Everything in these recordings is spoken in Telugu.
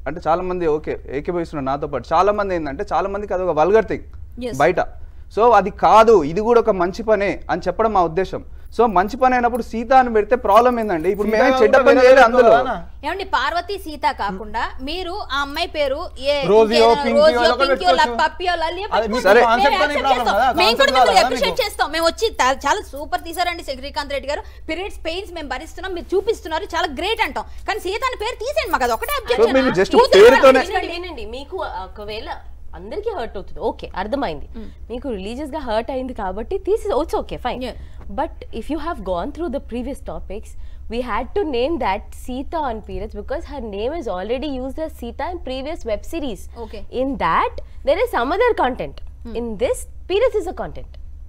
అంటే చాలా మంది ఓకే ఏకీభవిస్తున్నారు నాతో పాటు చాలా మంది ఏంటంటే చాలా మందికి అది ఒక వల్గర్ థింగ్ Yes. బయట సో అది కాదు ఇది కూడా ఒక మంచి పనే అని చెప్పడం మా ఉద్దేశం సో మంచి పని అయినప్పుడు సీత అని పెడితే ప్రాబ్లం ఏందండి ఇప్పుడు సీత మేమే కూడా చెడ్డ పని వేరే చేయలేదు అందులో పెట్టుకోవాలా? ఏమండి పార్వతి సీత కాకుండా మీరు ఆ అమ్మాయి పేరు ఏ రోజియో, ఇంకేదైనా పింకియో, రోజియో, ఇలా కూడా పింకియో, లక్ పెట్టుకోవచ్చు. పప్పియో, లల్లియో అది మీకు పెట్టుకోవచ్చు. concept మేము అనే accept problem చేస్తాం. కదా? మేము కూడా concept మిమ్మల్ని కాదా appreciate మీకు? చేస్తాం మేము వచ్చి తా- చాలా సూపర్ తీసారండి శ్రీకాంత్ రెడ్డి గారు పీరియడ్స్ పెయిన్స్ మేము భరిస్తున్నాం మీరు చూపిస్తున్నారు చాలా గ్రేట్ అంటాం కానీ సీత అని పేరు తీసేయండి మాకు అది ఒకటే సో మీరు అబ్జెక్షన్ just పేరుతోనే- వినండి వినండి మీకు ఒకవేళ అందరికీ హర్ట్ అవుతుంది ఓకే అర్థమైంది మీకు రిలీజియస్ గా హర్ట్ అయింది కాబట్టి తీసి ఓట్స్ okay fine Yeah. But if you have gone through the previous topics we had to name that Sita on periods because her name is already used as Sita in previous web series. Okay. In that, there is some other content. In this, periods is a content.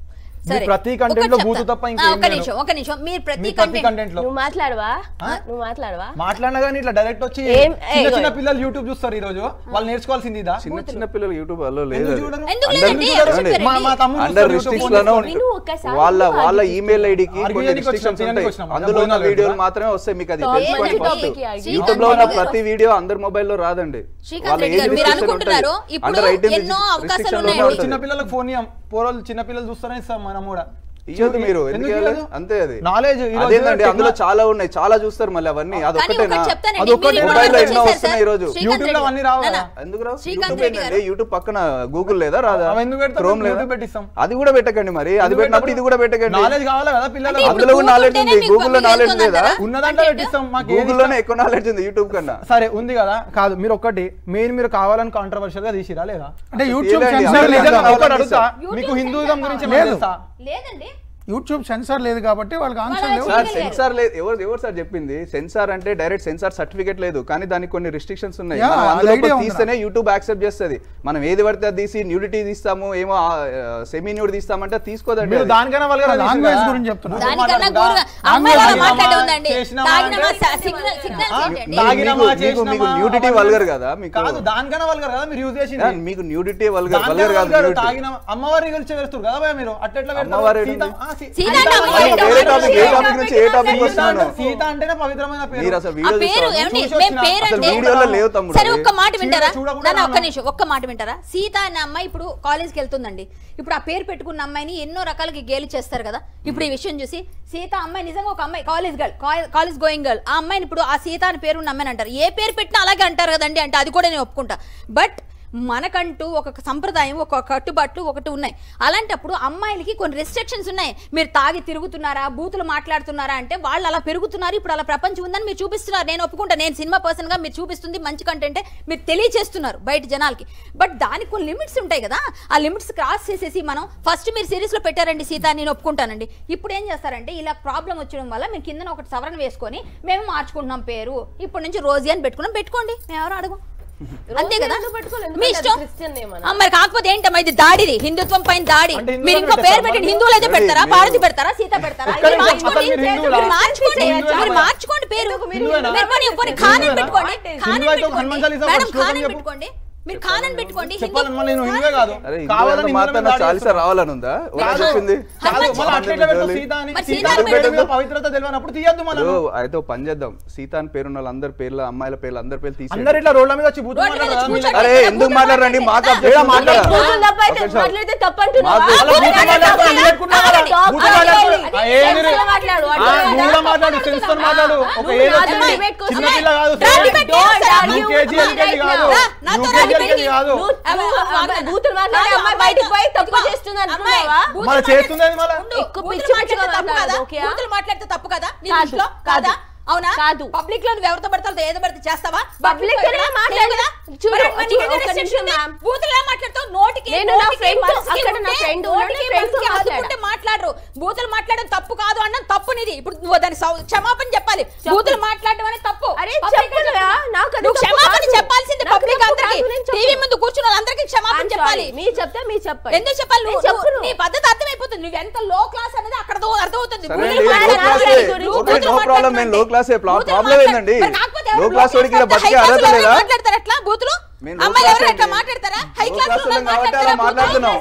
మీ ప్రతి కంటెంట్ లో బూతు తప్ప ఒక ఇంకేం నిమిషం ఒక నిమిషం మీరు ప్రతి మీ ప్రతి కంటెంట్ కంటెంట్ లో నువ్వు మాట్లాడవా నువ్వు మాట్లాడవా మాట్లాడినా కానీ ఇట్లా డైరెక్ట్ వచ్చి ఏం- చిన్న ఏ, చిన్న గో. పిల్లలు యూట్యూబ్ చూస్తారు ఈ రోజు వాళ్ళు నేర్చుకోవాల్సింది ఇదా చిన్న చిన్న పిల్లలు యూట్యూబ్ లో లేదు ఎందుకు అది. చూడరు? ఎందుకు అందరూ లేదండి? చూడరు. ఎవరు చెప్పారండి? మా- మా తమ్ముడు అండర్ చూస్తారు రిస్ట్రిక్ట్స్ YouTube లోనే ఫోన్ విను, ఒక్కసారి వాళ్ళ నువ్వు వాళ్ళ argue ఈమెయిల్ ఐడికి కొన్ని Arguing కి రిస్ట్రిక్షన్స్ వచ్చినాం, ఉంటాయి వచ్చినాం. అందులో ఉన్న భోజనాలు వీడియోలు పెడతారా? మాత్రమే వస్తాయి మీకు అది Talk తెలుసుకోండి మంచి ఫస్ట్ topic కి argue. యూట్యూబ్ లో ఉన్న శ్రీకాంత్ ప్రతి వీడియో అందరి మొబైల్లో రాదండి శ్రీకాంత్ వాళ్ళ రెడ్డి ఏజ్ గారు మీరు restriction అనుకుంటున్నారు, ఉంటాయి. ఇప్పుడు Under 18 ఎన్నో అవకాశాలు restriction లోనే ఉన్నాయండి. ఉంటుంది. చిన్న పిల్లలకు ఫోన్ ఇయ్యం పోరోళ్ళు చిన్న పిల్లలు చూస్తారని ఇస్తాం మనం కూడా ఇయ్యదు మీరు ఎందుకు ఎందుకు ఇయ్యాలి? ఇయ్యదు? అంతే అది నాలెడ్జ్ అదేంటండి అందులో చాలా ఉన్నాయి చాలా చూస్తారు మళ్ళీ అవన్నీ అది కానీ ఒక్కటేనా ఒకటి చెప్తానండి, అది ఒక్కటే మీరు మొబైల్లో ఇప్పుడు ఎన్నో వచ్చేసారు వస్తున్నాయి సార్. ఈ రోజు. శ్రీకాంత్ యూట్యూబ్ లో రెడ్డి అన్ని రావు గారు. కదా? నాన్న, ఎందుకు రావు శ్రీకాంత్ యూట్యూబ్ రెడ్డి ఏంటండి గారు. యూట్యూబ్ పక్కన గూగుల్ లేదా రాదా అవి ఎందుకు పెడతాం? క్రోమ్ లేదా యూట్యూబ్ పెట్టిస్తాం. అది కూడా పెట్టకండి మరి అది ఎందుకు పెట్టినప్పుడు ఇది కూడా పెట్టకండి నాలెడ్జ్ కావాలా కదా అంటే పిల్లలకు ఇప్పుడు అందులో కూడా knowledge కూర్చుంటేనే ఉంది. మీకు Google లో మీకు knowledge తెలుస్తుందంటారా? లేదా? ఉన్నదంటే అంటే పెట్టిస్తాం మాకు ఏది గూగుల్ లోనే ఎక్కువ నాలెడ్జ్ ఉంది యూట్యూబ్ కన్నా సరే ఉంది కదా కాదు మీరు ఒక్కటి మెయిన్ మీరు కావాలని కాంట్రవర్షియల్ గా తీసిరా లేదా అంటే యూట్యూబ్ తీయలేండి, సెన్సార్ అందరికీ లేదు నిజంగా కావాలని ఒకటి అడుగుతా యూట్యూబ్ మీకు సెన్సార్ హిందూయిజం గురించి లేదు. తెలుసా లేదండి యూట్యూబ్ సెన్సార్ లేదు కాబట్టి వాళ్ళకి ఆన్సర్ వాళ్ళ లేవు సార్ చేయలేరు. సెన్సార్ లేదు ఎవరు ఎవరు సార్ చెప్పింది సెన్సార్ అంటే డైరెక్ట్ సెన్సార్ సర్టిఫికేట్ లేదు కానీ దానికి కొన్ని రిస్ట్రిక్షన్స్ ఉన్నాయి Yeah, మనం అది అందులో idea ఒకటి ఉందిరా. తీస్తేనే యూట్యూబ్ యాక్సెప్ట్ చేస్తుంది మనం ఏది పడితే అది తీసి న్యూడిటీ తీస్తాము ఏమో సెమీ న్యూడ్ తీస్తామంటే తీసుకోదండి మీరు అది. దానికన్నా వాళ్ళ లాంగ్వేజ్ గురించి చెప్తున్నా దానికన్నా మాట్లాడుకుంటా. గూరుగా అమ్మాయి వాళ్ళ తాగినామా, మాట్లాడే ఉందండి చేసినామా తాగినమా అంటే- సిగ్నల్ సిగ్నల్స్ ఆ? ఏంటండి తాగినామా, మీకు- మీకు- చేసినామా, మీకు nudity అవన్నీ- vulgar కదా మీకు? కాదు దానికన్నా వల్గర్ కదా మీరు యూజ్ చేసింది Yeah, మీకు న్యూడిటీ వల్గర్ దానికన్నా వల్గర్ కాదు vulgar, nudity. తాగినామా అమ్మవారిని కలిసి వేస్తారు కదా భయ మీరు అట్లా అమ్మవారు సీత ఏంటి? ఆ, సీ- సీత సీత అంటే అమ్మవారు అంటే వేరే ఏంటి? టాపిక్ ఏ టాపిక్ నుంచి ఏ టాపిక్ సీత వస్తున్నాను అంటే- సీత అంటేనే పవిత్రమైన పేరు మీరు అసలు ఆ వీడియో పేరు చూస్తారా? ఏమండి చూసి మేము వచ్చిన- పేరు అసలు అంటే వీడియోలో లేవు తమ్ముడు సరే ఒక్క మాట వింటారా చూడకూడదు దాని ఒక్క అన్నా. నిమిషం ఒక్క మాట వింటారా సీత అనే అమ్మాయి ఇప్పుడు కాలేజ్కి వెళ్తుందండి ఇప్పుడు ఆ పేరు పెట్టుకున్న అమ్మాయిని ఎన్నో రకాలకి గేలి చేస్తారు కదా ఇప్పుడు ఈ విషయం చూసి సీత అమ్మాయి నిజంగా ఒక అమ్మాయి college girl college going girl ఆ అమ్మాయిని ఇప్పుడు ఆ సీత అని పేరు ఉన్న అమ్మాయిని అంటారు ఏ పేరు పెట్టినా అలాగే అంటారు కదండి అంటే అది కూడా నేను ఒప్పుకుంటా బట్ మనకంటూ ఒక సంప్రదాయం ఒక కట్టుబాట్లు ఒకటి ఉన్నాయి అలాంటప్పుడు అమ్మాయిలకి కొన్ని రెస్ట్రిక్షన్స్ ఉన్నాయి మీరు తాగి తిరుగుతున్నారా బూతులు మాట్లాడుతున్నారా అంటే వాళ్ళు అలా పెరుగుతున్నారు ఇప్పుడు అలా ప్రపంచం ఉందని మీరు చూపిస్తున్నారు నేను ఒప్పుకుంటా నేను సినిమా పర్సన్ గా మీరు చూపిస్తుంది మంచి కంటెంటే మీరు తెలియచేస్తున్నారు బయట జనాలకి బట్ దానికి కొన్ని లిమిట్స్ ఉంటాయి కదా ఆ లిమిట్స్ క్రాస్ చేసేసి మనం ఫస్ట్ మీరు సిరీస్ లో పెట్టారండి సీత అని నేను ఒప్పుకుంటానండి ఇప్పుడు ఏం చేస్తారంటే ఇలా ప్రాబ్లం వచ్చడం వల్ల మీరు కింద ఒకటి సవరణ వేసుకొని మేము మార్చుకుంటున్నాం పేరు ఇప్పటి నుంచి రోజీ అని పెట్టుకున్నాం పెట్టుకోండి మేము ఎవరు అడగం అంతే కదా ఎందుకు పెట్టుకోలేదు? మీ ఎందుకంటే ఇష్టం అది Christian name అనా? ఆ, మరి కాకపోతే ఏంటమ్మా ఇది దాడిది హిందుత్వం పైన దాడి అంటే హిందువులను మీరు ఇంకో పేరు పెట్టారా? పెట్టండి హిందువులు అయితే మరి పెడతారా మీరు- భారతి పెడతారా సీత పెడతారా ఒక్క మీరు నిమిషం, మార్చుకోండి అసలు మీరు హిందువులా? మీరు మార్చుకోండి హిందువులా? మీరు మార్చుకోండి పేరు హిందువేనా? మీరు పోనీ పోనీ ఖాన్ అని హిందువేనా? పెట్టుకోండి ఖాన్ అని హిందువు అయితే పెట్టుకోండి హనుమాన్ చాలీసా మేడం శ్లోకం ఖాన్ అని చెప్పు. పెట్టుకోండి మీరు ఖాన్ అని పెట్టుకోండి చెప్పాలి హిందూ- మళ్ళీ నేను హిందువే కాదు అరే కావాలని మాత్రం హిందువుల మీద చాలీసా దాడి రావాలని ఉందా ఎవరు కాదు. చెప్పింది కాదు, మళ్ళీ అట్లా ఎట్లా పెడతావు సీత అని? మరి సీత సీత అని అని పేరు మీద పెట్టదు. పవిత్రత తెలియనప్పుడు తీయద్దు మనం ఇప్పుడు అయితే ఓ పని చేద్దాం సీత అని పేరున్న వాళ్ళందరి పేర్లు అమ్మాయిల పేర్లు అందరి పేర్లు తీసి అందరు ఇట్లా రోడ్ల మీద వచ్చి బూతులు రోడ్ల మీద మాట్లాడరా? కూర్చోండి. అరే ఎందుకు మాట్లాడరండి మాకు ఏడా objection మాట్లాడు. ఉందా? బూతులు తప్ప అయితే ఒక నిమిషం. మాట్లాడితే తప్పు అంటున్నావా? మాకు- అలా బూతులు మాట్లాడుకో, అన్ని పెట్టుకున్నావు కదా. ఆగండి. బూతులు ఆగండి. మాట్లాడుకో. ఆ, ఏ మీరు- సెన్స్లో మాట్లాడు, ఆ, అర్థం నువ్వు కాదా? కూడా మాట్లాడు సెన్స్ తో మాట్లాడు ఒక నువ్వు ఏదో నాతో చిన్న debate కోసం చిన్న పిల్ల కాదు రా, debate Don't చేస్తారా? argue నువ్వు with KG me LKG right కాదు now. నాతో నువ్వు రా, కేజీ debate ఎల్కేజీ కాదు నువ్వు- నువ్వు అబ్బాయి బూతులు మాట్లాడి అమ్మాయి బయటికి పోయి తప్పు చేస్తుంది అనుకున్నావా? మన చేస్తుందని మళ్ళీ ఉండు. ఎక్కువ బూతులు పిచ్చి మాట్లాడితే పిచ్చిగా తప్పు కదా? మాట్లాడదు, ఓకే? బూతులు మాట్లాడితే తప్పు కదా నీ కాదు, దృష్టిలో? కాదు. కాదా అవునా కాదు. పబ్లిక్ లో నువ్వు ఎవరితో పడతావు ఏదో పడితే చేస్తావా Public లో లోనే కదా? మాట్లాడు. లేదు కదా? చూడు, మరి మరి చూడు, నీకు ఒక్క restriction నిమిషం, ఉంది. ma'am. బూతులు ఎలా మాట్లాడతావు నోటికి నేను నా నోటికి, friend, మనసుకి అక్కడ నా ఉంటే friend ఉన్నాడు, నోటికి, friend తో మనసుకి మాట్లాడా. హద్దుకుంటే మాట్లాడరు బూతులు మాట్లాడడం తప్పు కాదు అన్న తప్పు నీది ఇప్పుడు నువ్వు దాని సౌ- క్షమాపణ చెప్పాలి బూతులు మాట్లాడడం అనేది తప్పు అరే, Public లో చెప్పురా, చెప్తున్నా. నాకు అది నువ్వు తప్పు క్షమాపణ కాదు. చెప్పాల్సింది నాకు పబ్లిక్ తప్పు అందరికి కాదు, నేను చెప్పను. టీవీ ముందు కూర్చున్న వాళ్ళందరికీ క్షమాపణ I'm చెప్పాలి sorry. మీరు చెప్తే మీరు చెప్పండి ఎందుకు చెప్పాలి నేను నువ్వు చెప్పను. నీ పద్ధతి అర్థమైపోతుంది నువ్వు ఎంత లో క్లాస్ అనేది అక్కడ అర్థమవుతుంది సరే బూతులు అండి, మాట్లాడే low class మాట్లాడే ఏ. గురించి ఓకే, బూతులు no problem, నేను low class ఏ. బూతులు Problem మాట్లాడే- ఏందండి? మరి కాకపోతే ఎవరు Low low class class వాడికి ఇలా అయితే బతికే high class అర్హత వాళ్ళు లేదా? మాట్లాడతారు ఎట్లా బూతులు మేము low అమ్మాయిలు class ఎవరు ఎట్లా ఏంటి? మాట్లాడతారా హై Low క్లాస్ class వాళ్ళం కాబట్టి అలా మాట్లాడుతున్నాం. అమ్మాయిలు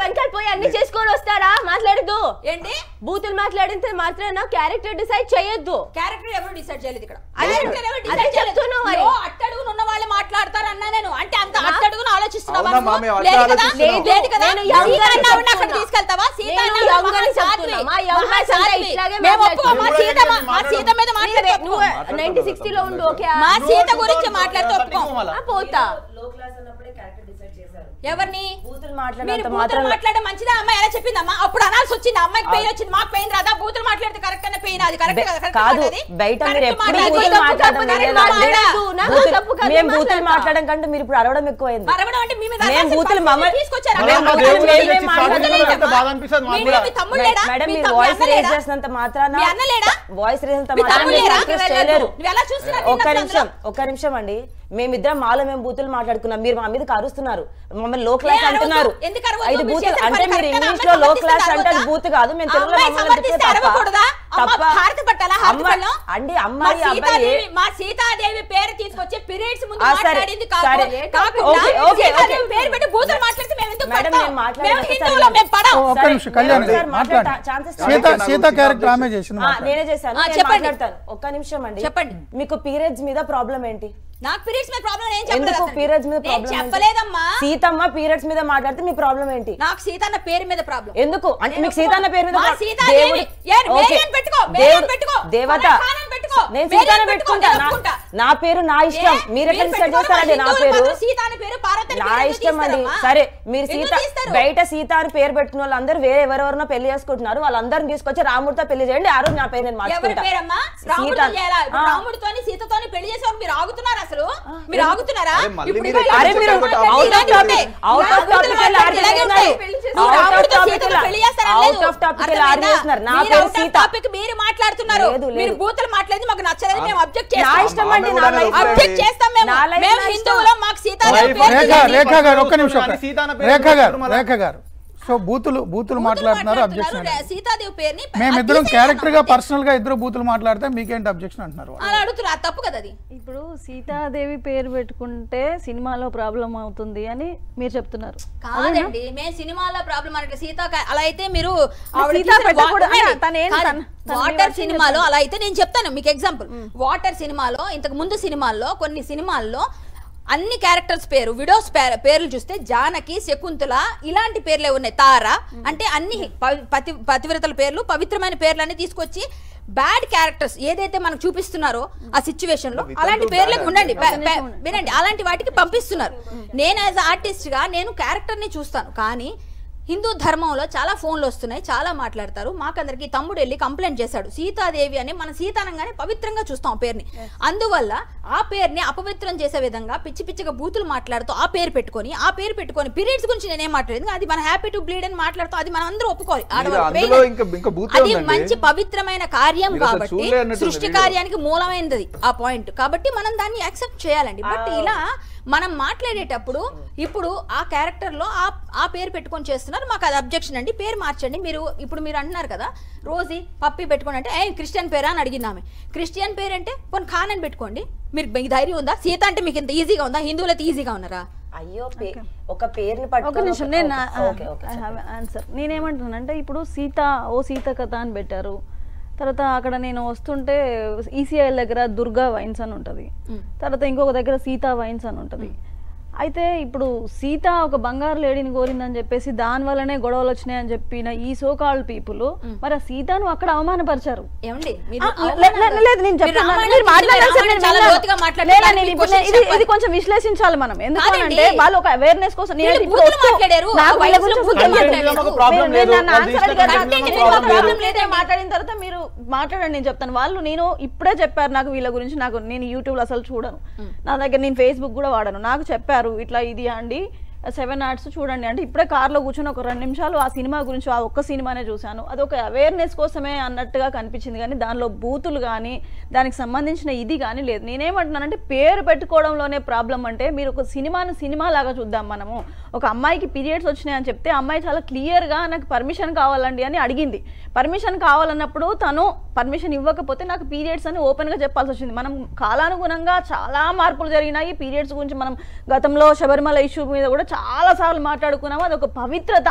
వెనకాల పోయి అన్ని చేసుకొని వస్తారా మాట్లాడద్దు ఏంటి బూతులు మాట్లాడితే మాత్రం క్యారెక్టర్ డిసైడ్ చేయొద్దు క్యారెక్టర్ ఎవరు డిసైడ్ చేయలేదు ఇక్కడ అదే- క్యారెక్టర్ ఎవరు అదే డిసైడ్ చెప్తున్నావు మరి. చేయలేదు అట్టడుగున ఉన్న వాళ్ళు మాట్లాడతారు అన్నా నేను అంటే అంత అట్టడుగున ఆలోచిస్తున్నావా అవునా, నువ్వు? మామి, అట్లా లేదు కదా? ఆలోచిస్తున్నావు. లేదు కదా నేను young సీత అని అన్నావు, అక్కడ చెప్తున్నా. తీసుకెళ్తావా సీత నేను అన్నావు, young మహా అని సాధ్వి. చెప్తున్నా. మా young మహా guys అంతా సాధ్వి. ఇట్లాగే మేము మాట్లాడుతున్నాం. ఒప్పుకో, మా సీత మా- మా సీత మీద మాట్లాడితే నువ్వు ఒప్పుకో. నైన్టీ సిక్స్టీలో ఉండు ఓకే మా సీత గురించి మాట్లాడితే ఒప్పుకో ఆ, పోతా లో క్లాస్ అన్నప్పుడే క్యారెక్టర్ డిసైడ్ చేశారు ఎవరిని బూతులు మీరు మాట్లాడినంత బూతులు మాత్రం మాట్లాడడం మంచిదా అమ్మాయి ఎలా చెప్పిందమ్మా అప్పుడు అనాల్సి వచ్చింది అమ్మాయికి పెయిన్ వచ్చింది మాకు పెయిన్ రాదా బూతులు మాట్లాడితే కరెక్ట్ అనే పెయిన్ అది కరెక్ట్ బె- కాదు బయట మీరు ఎప్పుడు బూతులు మాట్లాడడం లేదా అంటే బూతులు- మేము బూతులు మాట్లాడడం కంటే మీరు ఇప్పుడు అరవడం ఎక్కువైంది మరవడం అంటే మీ మీద మేము అనాల్సిన బూతులు పరిస్థితి మమ్మల్ని- తీసుకొచ్చారా? మేము మేము బూతులు బూతులు మేము మేము చేసి మాట్లాడలేదమ్మా. సాధించడం అంటే బాధ అనిపిస్తుంది మాకు మీ- కూడా. మీ తమ్ముడు లేడా? మేడం మీ మీరు తమ్ముడు వాయిస్ అన్న రేజ్ లేడా? చేసినంత మాత్రాన మీ అన్న లేడా? వాయిస్ రేజ్ మీ తమ్ముడు లేడా? చేయలేరు నువ్వు ఎలా చూస్తున్నావు ఒక్క నిన్న నిమిషం అందులో? ఒక్క నిమిషం అండి మేమిద్దరం మాలో మేము బూతులు మాట్లాడుకున్నాం మీరు మా మీద అరుస్తున్నారు మమ్మల్ని లో క్లాస్ ఏ అరవద్దు? అంటున్నారు ఎందుకు అరవద్దు? ఐదు మీరు బూతులు చేసిన అంటే పని మీరు కరెక్టేనా? ఇంగ్లీష్ లో లో అమ్మాయి క్లాస్ సమర్థిస్తే అంటారు అరవద్దా? బూత్ కాదు మేము తెలుగులో అమ్మాయి మమ్మల్ని తిప్పితే సమర్థిస్తే తప్ప అరవకూడదా? అమ్మ, తప్ప హారతి పట్టాలా? హారతి అమ్మాయి- పళ్ళం? అండి మా అమ్మాయి అబ్బాయి సీతాదేవి మా సీతాదేవి పేరు తీసుకొచ్చి పీరియడ్స్ ముందు ఆ, సరే, మాట్లాడింది కాకు- సరే. కాకుండా ఓకే, ఓకే, సీతాదేవి ఓకే. పేరు పెట్టి బూతులు మాట్లాడితే మేము ఎందుకు మేడం, పడతాం? నేను మాట్లాడేది మేము ఒకసారి హిందువులం, మేము పడం. ఓ, ఒక్క సరే, నిమిషం కళ్యాణ్ ఒకసారి గారు మాట్లాడండి మాట్లాడతా, chances సీత ఇవ్వండి. సీత క్యారెక్టర్ ఆమె చేసింది ఆ, మాట్లాడండి. నేనే చేశాను ఆ, నేను చెప్పండి. మాట్లాడతాను ఒక్క నిమిషం అండి చెప్పండి. మీకు పీరియడ్స్ మీద ప్రాబ్లం ఏంటి నాకు పీరియడ్స్ మీద ప్రాబ్లం ఏం చెప్పలేదు ఎందుకు అసలు. పీరియడ్స్ మీద నేను ప్రాబ్లం చెప్పలేదమ్మా సీతమ్మ పీరియడ్స్ మీద మాట్లాడితే మీ ప్రాబ్లం ఏంటి నాకు సీతన్న పేరు మీద ప్రాబ్లం ఎందుకు అంటే మీకు సీతన్న పేరు మీద మా ప్రా- సీతాదేవి. దేవుడి- ఏ, ఓకే. మేరియన్ పెట్టుకో, మేరియన్ దేవుడు- పెట్టుకో. దేవత ఫలానా ఖానం పెట్టుకో. నేను మేరియన్ సీతానే పెట్టుకో, పెట్టుకుంటా నేను నా- ఒప్పుకుంటా. నా పేరు నా ఇష్టం ఏ, మీరు ఎట్లా మీరు డిసైడ్ పెట్టుకోవడం చేస్తారండి నా హిందువులు పేరు మాత్రం సీత అనే పేరు పార్వతి అనే నా పేరు ఎందుకు ఇష్టం అండి తీస్తారమ్మా? సరే మీరు ఎందుకు సీత తీస్తారు? బయట సీత అని పేరు పెట్టిన వాళ్ళందరూ వేరే ఎవరెవరినో పెళ్లి చేసుకుంటున్నారు వాళ్ళందరిని తీసుకొచ్చి రాముడితో పెళ్లి చేయండి ఆ రోజు నా పేరు నేను ఎవరి మార్చుకుంటా పేరమ్మా రాముడితో సీత చేయాలా ఇప్పుడు ఆ. రాముడితోని సీతతోని పెళ్లి చేసేవారు మీరు ఆగుతున్నారు అసలు మీరు ఆగుతున్నారా అరే, మళ్ళీ ఇప్పుడు మీరు ఇవాళ అరే మీరు చెప్పండి, అవుట్ ఆఫ్ ఇలాగే టాపిక్ ఉంటాయి. అవుట్ ఆఫ్ ఇలా టాపిక్ బూతులు ఆర్డర్ ఇలాగే చేస్తున్నారు ఉంటాయి. నువ్వు అవుట్ ఆఫ్ రాముడితో టాపిక్ సీతతో పెళ్లి చేస్తారని అవుట్ లేదు. ఆఫ్ టాపిక్ ఆర్డర్ అర్థమైందా? చేస్తున్నారు నా మీరు పేరు out of సీత topic మీరు మాట్లాడుతున్నారు లేదు, లేదు. మీరు బూతులు మాట్లాడేది మాకు నచ్చలేదు మేము అబ్జెక్ట్ నా చేస్తాం ఇష్టం అండి ఆమె నా కూడా లైఫ్ అదే అబ్జెక్ట్ చేస్తాం మేము నా లైఫ్ మేము నా ఇష్టం. హిందువులం మాకు సీత వైఫ్ పేరు రేఖ తెలియదు. రేఖ గారు ఒక్క నిమిషం కానీ ఒక్క- సీత అన్న పేరు రేఖ గారు మళ్ళా- రేఖ గారు సో బూతులు బూతులు మాట్లాడుతున్నారు అబ్జెక్షన్ మాట్లాడుతున్నారు. సీతాదేవి పేరుని మేమిద్దరం అది క్యారెక్టర్ గా తీసేయమన్నాం. పర్సనల్ గా ఇద్దరు బూతులు మాట్లాడితే మీకేంటి అబ్జెక్షన్ అంటున్నారు వాళ్ళు. అలా అడుగుతున్నారు అది తప్పు కదా అది ఇప్పుడు సీతాదేవి పేరు పెట్టుకుంటే సినిమాలో ప్రాబ్లం అవుతుంది అని మీరు చెప్తున్నారు కాదండి మేము సినిమాలో ప్రాబ్లం అంటే సీత కా- అలా అయితే మీరు ఆవిడ సీత తీసిన పెట్టకూడదు. వా- అన్న, తను ఏంటి కాదు, తను- తను వాటర్ విమర్శించదు. సినిమాలో అలా అయితే నేను చెప్తాను మీకు ఎగ్జాంపుల్ వాటర్ సినిమాలో ఇంతకు ముందు సినిమాల్లో కొన్ని సినిమాల్లో అన్ని క్యారెక్టర్స్ పేరు విడోస్ పేర్లు చూస్తే జానకి శకుంతల ఇలాంటి పేర్లే ఉన్నాయి తార అంటే అన్ని పవి- పతి పతివ్రతల పేర్లు పవిత్రమైన పేర్లు అన్ని తీసుకొచ్చి బ్యాడ్ క్యారెక్టర్స్ ఏదైతే మనకు చూపిస్తున్నారో ఆ సిచ్యువేషన్ లో Without అలాంటి bad పేర్లకు అంటే ఉండండి ఒక నిమిషం ఉండండి. వినండి అలాంటి వాటికి పంపిస్తున్నారు నేను యాజ్ ఆర్టిస్ట్ గా నేను క్యారెక్టర్ ని చూస్తాను కానీ హిందూ ధర్మంలో చాలా ఫోన్లు వస్తున్నాయి చాలా మాట్లాడతారు మాకందరికి తమ్ముడు వెళ్ళి కంప్లైంట్ చేశాడు సీతాదేవి అని మన సీతానంగానే పవిత్రంగా చూస్తాం ఆ పేరుని అందువల్ల ఆ పేరుని అపవిత్రం చేసే విధంగా పిచ్చి పిచ్చిగా బూతులు మాట్లాడుతూ ఆ పేరు పెట్టుకొని ఆ పేరు పెట్టుకొని పీరియడ్స్ గురించి నేనేం మాట్లాడేది అది మన హ్యాపీ టు బ్లీడ్ అని మాట్లాడుతూ అది మనం అందరూ ఒప్పుకోవాలి ఆడవాళ్ళు. అందులో Pain. ఇంకా- ఇంకా బూతే అది ఉందండి. మంచి పవిత్రమైన కార్యం మీరు అసలు కాబట్టి చూడలే అన్నట్టుంది సృష్టి వీడియో. కార్యానికి మూలమైనది ఆ పాయింట్ కాబట్టి మనం దాన్ని యాక్సెప్ట్ చేయాలండి బట్ ఇలా మనం మాట్లాడేటప్పుడు ఇప్పుడు ఆ క్యారెక్టర్ లో ఆ ఆ పేరు పెట్టుకొని చేస్తున్నారు మాకు అది అబ్జెక్షన్ అండి పేరు మార్చండి మీరు ఇప్పుడు మీరు అంటున్నారు కదా రోజీ పప్పి పెట్టుకోండి అంటే ఏ క్రిస్టియన్ పేరా అని అడిగింది ఆమె క్రిస్టియన్ పేరు అంటే కొన్ని ఖాన్ అని పెట్టుకోండి మీరు మీకు ధైర్యం ఉందా సీత అంటే మీకు ఇంత ఈజీగా ఉందా హిందువులు అయితే ఈజీగా ఉన్నారా అయ్యో పే- ఒక పేరుని ఒక పట్టుకొని నిమిషం ఒక- నేను ఓకే, ఓకే, ఐ హ్యావ్ చెప్పండి. ఆన్సర్ నేనేమంటున్నానంటే ఇప్పుడు సీత ఓ సీత కథ అని పెట్టారు తర్వాత అక్కడ నేను వస్తుంటే ఈసీఐఎల్ దగ్గర దుర్గా వైన్స్ అని ఉంటుంది తర్వాత ఇంకొక దగ్గర సీతా వైన్స్ అని ఉంటుంది అయితే ఇప్పుడు సీత ఒక బంగారు లేడీని కోరిందని చెప్పేసి దాని వల్లనే గొడవలు వచ్చినాయని చెప్పిన ఈ సో కాల్డ్ పీపుల్ మరి ఆ సీతను అక్కడ అవమానపరిచారు ఏమండి ఆ, మీరు లే- లే- లే- లేదు నేను చెప్తున్నాను రామాయణం మీరు మాట్లాడారు సార్, రామాయణం నేను చాలా విన్నాను. లోతుగా లేదా, మాట్లాడుతున్నారు. నేను మీకు ఇప్పుడు క్వశ్చన్ ఇది ఇది చెప్పాలి. కొంచెం విశ్లేషించాలి మనం ఎందుకు కాదండి. అంటే వాళ్ళు ఒక అవేర్నెస్ కోసం నేను వీళ్ళు ఇప్పుడు బూతులు వస్తూ- మాట్లాడారు. నాకు ఆ వీళ్ళ వయసులో గురించి బూతులు ఫుల్ మాట్లాడారు. తెలియదు. ఒక ప్రాబ్లం మీరు- మీరు లేదు. నన్ను వాళ్ళు ఆన్సర్ తీసుకెళ్ళి అడిగారు. కంటెంట్ నేను ఏమో ఒక ప్రాబ్లం ప్రాబ్లం లేదు. లేదే మాట్లాడిన తర్వాత మీరు మాట్లాడండి నేను చెప్తాను వాళ్ళు నేను ఇప్పుడే చెప్పారు నాకు వీళ్ళ గురించి నాకు నేను యూట్యూబ్ లో అసలు చూడను నా దగ్గర నేను ఫేస్బుక్ కూడా వాడను నాకు చెప్పారు ఇట్లా ఇది అండి సెవెన్ ఆర్ట్స్ చూడండి అంటే ఇప్పుడే కార్లో కూర్చొని ఒక రెండు నిమిషాలు ఆ సినిమా గురించి ఆ ఒక్క సినిమానే చూశాను అది ఒక అవేర్నెస్ కోసమే అన్నట్టుగా కనిపించింది కానీ దానిలో బూతులు కానీ దానికి సంబంధించిన ఇది కానీ లేదు నేనేమంటున్నానంటే పేరు పెట్టుకోవడంలోనే ప్రాబ్లం అంటే మీరు ఒక సినిమాను సినిమా లాగా చూద్దాం మనము ఒక అమ్మాయికి పీరియడ్స్ వచ్చినాయి అని చెప్తే అమ్మాయి చాలా క్లియర్గా నాకు పర్మిషన్ కావాలండి అని అడిగింది పర్మిషన్ కావాలన్నప్పుడు తను పర్మిషన్ ఇవ్వకపోతే నాకు పీరియడ్స్ అని ఓపెన్గా చెప్పాల్సి వచ్చింది మనం కాలానుగుణంగా చాలా మార్పులు జరిగినాయి పీరియడ్స్ గురించి మనం గతంలో శబరిమల ఇష్యూ మీద కూడా చాలా సార్లు మాట్లాడుకున్నాము అది ఒక పవిత్రత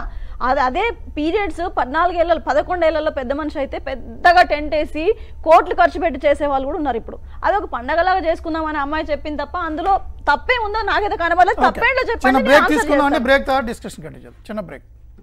అది అదే పీరియడ్స్ పద్నాలుగేళ్ళలో పదకొండేళ్లలో పెద్ద మనిషి అయితే పెద్దగా టెంట్ వేసి కోట్లు ఖర్చు పెట్టి చేసే వాళ్ళు కూడా ఉన్నారు ఇప్పుడు అది ఒక పండగలాగా చేసుకుందామని అమ్మాయి చెప్పింది తప్ప అందులో తప్పే ఉందో నాకైతే కనబడలేదు ఓకే. తప్పేంటో చిన్న చెప్పండి బ్రేక్ నేను answer తీసుకుందాం అండి చేస్తాను. బ్రేక్ తర్వాత డిస్కషన్ కంటిన్యూ చిన్న బ్రేక్